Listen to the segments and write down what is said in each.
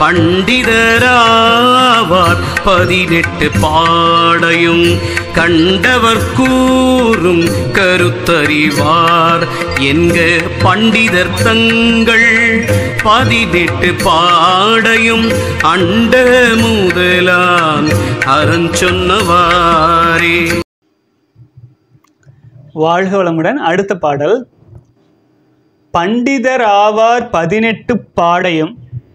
பண்டிதராவார் பதினெட்டு பாடையும் கண்டவர் கூறும் கருத்தறிவார் என்க பண்டிதர் தங்கள் பதினெட்டு பாடையும் அண்ட முதலான் அறஞ்சொன்னவாரே வாழ்க வளமுடன் அடுத்த பாடல் பண்டிதர் ஆவார் பதினெட்டு பாடையும்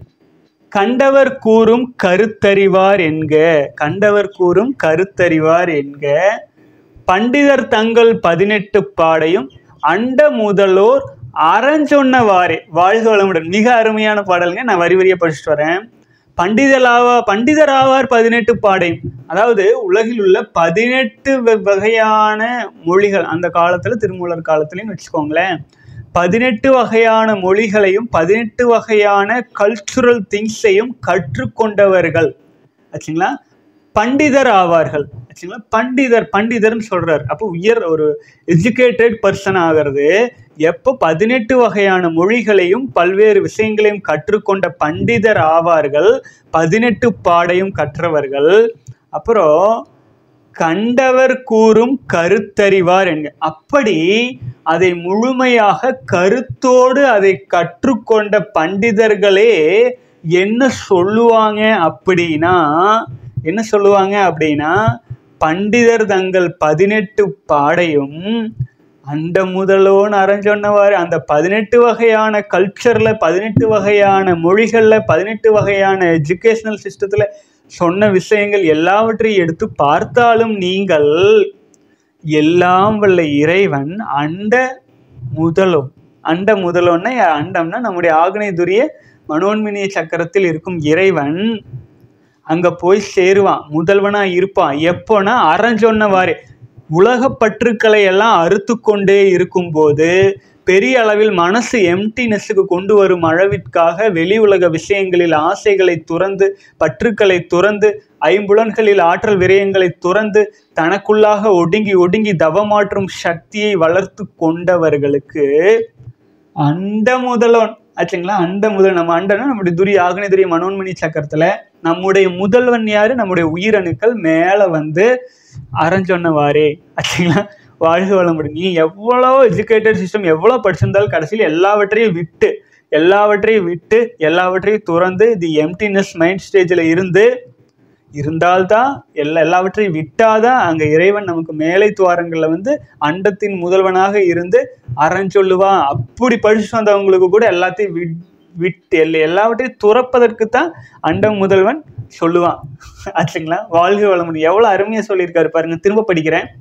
கண்டவர் கூறும் கருத்தறிவார் என்க கண்டவர் கூறும் கருத்தறிவார் என்க பண்டிதர் தங்கள் பதினெட்டு பாடையும் அண்ட முதலோர் அறஞ்சொன்னவாறே வாழ்க வளமுடன் மிக அருமையான பாடலுங்க நான் வரி வரியா படிச்சுட்டு வரேன் பண்டிதலாவா பண்டிதராவார் பதினெட்டு பாடையும் அதாவது உலகில் உள்ள பதினெட்டு வ- வகையான மொழிகள் அந்த காலத்துல திருமூலர் காலத்துலயும் வச்சுக்கோங்களேன் பதினெட்டு வகையான மொழிகளையும் பதினெட்டு வகையான கல்ச்சுரல் திங்ஸையும் கற்றுக்கொண்டவர்கள் ஆச்சுங்களா பண்டிதர் ஆவார்கள் ஆச்சுங்களா பண்டிதர் பண்டிதர்னு சொல்றாரு அப்போ உயர் ஒரு எஜுகேட்டட் பர்சன் ஆகிறது எப்போ பதினெட்டு வகையான மொழிகளையும் பல்வேறு விஷயங்களையும் கற்றுக்கொண்ட பண்டிதர் ஆவார்கள் பதினெட்டு பாடையும் கற்றவர்கள் அப்புறம் கண்டவர் கூறும் கருத்தறிவார் என்க அப்படி அதை முழுமையாக கருத்தோடு அதை கற்றுக்கொண்ட பண்டிதர்களே என்ன சொல்லுவாங்க அப்படின்னா என்ன சொல்லுவாங்க அப்படின்னா பண்டிதர் தங்கள் பதினெட்டு பாடையும் அந்த முதலோன்னு அரைஞ்சொன்னவாறு அந்த பதினெட்டு வகையான கல்ச்சரில் பதினெட்டு வகையான மொழிகளில் பதினெட்டு வகையான எஜுகேஷனல் சிஸ்டத்தில் சொன்ன விஷயங்கள் எல்லாவற்றையும் எடுத்து பார்த்தாலும் நீங்கள் எல்லாம் வல்ல இறைவன் அண்ட முதலும் அண்ட முதலோன்னா அண்டம்னா நம்முடைய ஆக்னைதுரிய மனோன்மினிய சக்கரத்தில் இருக்கும் இறைவன் அங்க போய் சேருவான் முதல்வனா இருப்பான் எப்போனா அறஞ்சொன்னவாறு உலக பற்றுக்களை எல்லாம் அறுத்து கொண்டே இருக்கும்போது பெரிய அளவில் மனசு எம்டினஸுக்கு கொண்டு வரும் அளவிற்காக வெளி உலக விஷயங்களில் ஆசைகளை துறந்து பற்றுக்களை துறந்து ஐம்புலன்களில் ஆற்றல் விரயங்களை துறந்து தனக்குள்ளாக ஒடுங்கி ஒடுங்கி தவமாற்றும் சக்தியை வளர்த்து கொண்டவர்களுக்கு அண்ட முதல்வன் ஆச்சுங்களா அண்ட முதல் நம்ம அண்டனா நம்முடைய துரிய ஆகனதுரிய மனோன்மணி சக்கரத்துல நம்முடைய முதல்வன் யாரு நம்முடைய உயிரணுக்கள் மேல வந்து அரைஞ்சொன்னவாறே ஆச்சுங்களா வாழ்க வளமுடன் நீ எவ்வளோ எஜுகேட்டட் சிஸ்டம் எவ்வளோ படிச்சிருந்தாலும் கடைசியில் எல்லாவற்றையும் விட்டு எல்லாவற்றையும் விட்டு எல்லாவற்றையும் துறந்து தி எம்டினஸ் மைண்ட் ஸ்டேஜில் இருந்து இருந்தால்தான் எல்லா எல்லாவற்றையும் விட்டாதான் அங்க இறைவன் நமக்கு மேலை துவாரங்கள்ல வந்து அண்டத்தின் முதல்வனாக இருந்து அறஞ்சொல்லுவான் அப்படி படிச்சு வந்தவங்களுக்கு கூட எல்லாத்தையும் விட் விட்டு எல்லா எல்லாவற்றையும் துறப்பதற்கு தான் அண்டம் முதல்வன் சொல்லுவான் ஆச்சுங்களா வாழ்க வளமுடன் எவ்வளவு அருமையா சொல்லியிருக்காரு பாருங்க திரும்ப படிக்கிறேன்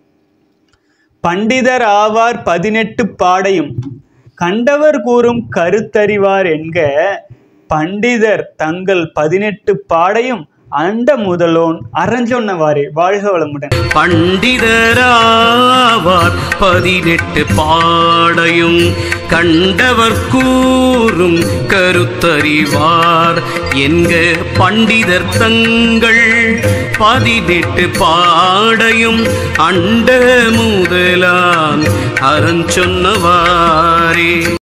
பண்டிதர் ஆவார் பதினெட்டு பாடையும் கண்டவர் கூறும் கருத்தறிவார் என்க பண்டிதர் தங்கள் பதினெட்டு பாடையும் அண்ட முதலோன் அறஞ்சொன்னவாறே வாழ்க வளமுடன் பண்டிதராவார் பதினெட்டு பாடையும் கண்டவர் கூறும் கருத்தறிவார் என்க பண்டிதர் தங்கள் பதினெட்டு பாடையும் அண்ட முதலான் அறஞ்சொன்னவாரே